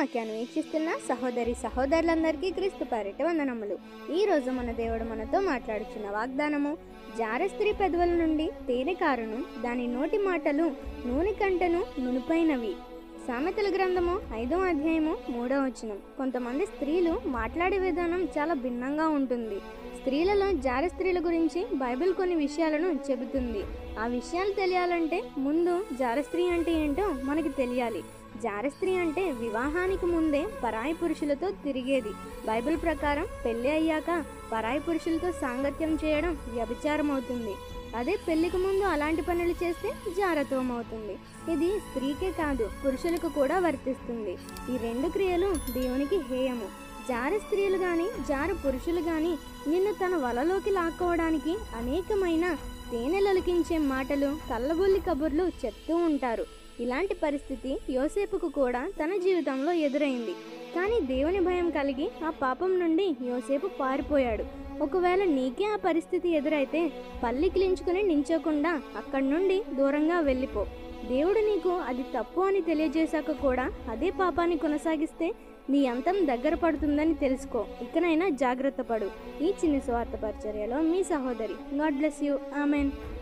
వాక్యాన్ని వీక్షిస్తున్న సహోదరి సహోదరులందరికీ క్రీస్తు పేరిట వందనములు ఈ రోజు మన దేవుడు మనతో మాట్లాడుచున్న వాగ్దానము జార స్త్రీ పెదవుల నుండి తేనె కారును దాని నోటి మాటలు నూనె కంటను నునుపైనవి సామెతల గ్రంథము ఐదో అధ్యాయము మూడో వచనం కొంతమంది స్త్రీలు మాట్లాడే విధానం చాలా భిన్నంగా ఉంటుంది స్త్రీలలో జార స్త్రీల గురించి బైబిల్ కొన్ని విషయాలను చెబుతుంది ఆ విషయాలు తెలియాలంటే ముందు జార స్త్రీ అంటే ఏంటో మనకి తెలియాలి జార స్త్రీ అంటే వివాహానికి ముందే పరాయి పురుషులతో తిరిగేది బైబిల్ ప్రకారం పెళ్లి అయ్యాక పరాయి పురుషులతో సాంగత్యం చేయడం వ్యభిచారం అవుతుంది అదే పెళ్లికి ముందు అలాంటి పనులు చేస్తే జారత్వం అవుతుంది ఇది స్త్రీకే కాదు పురుషులకు కూడా వర్తిస్తుంది ఈ రెండు క్రియలు దేవునికి హేయము జార స్త్రీలు గాని జార పురుషులు గాని నిన్ను తన వలలోకి లాక్కోవడానికి అనేకమైన తేనెలొలికించే మాటలు కళ్ళబొల్లి కబుర్లు చెప్తూ ఉంటారు ఇలాంటి పరిస్థితి యోసేపుకు కూడా తన జీవితంలో ఎదురైంది కానీ దేవుని భయం కలిగి ఆ పాపం నుండి యోసేపు పారిపోయాడు ఒకవేళ నీకే ఆ పరిస్థితి ఎదురైతే పల్లికిలించుకుని నించోకుండా అక్కడి నుండి దూరంగా వెళ్ళిపో దేవుడు నీకు అది తప్పు అని తెలియజేశాక కూడా అదే పాపాన్ని కొనసాగిస్తే నీ అంతం దగ్గర పడుతుందని తెలుసుకో ఇకనైనా జాగ్రత్త పడు ఈ చిన్న స్వార్థ పరిచర్యలో మీ సహోదరి గాడ్ బ్లెస్ యూ ఆమెన్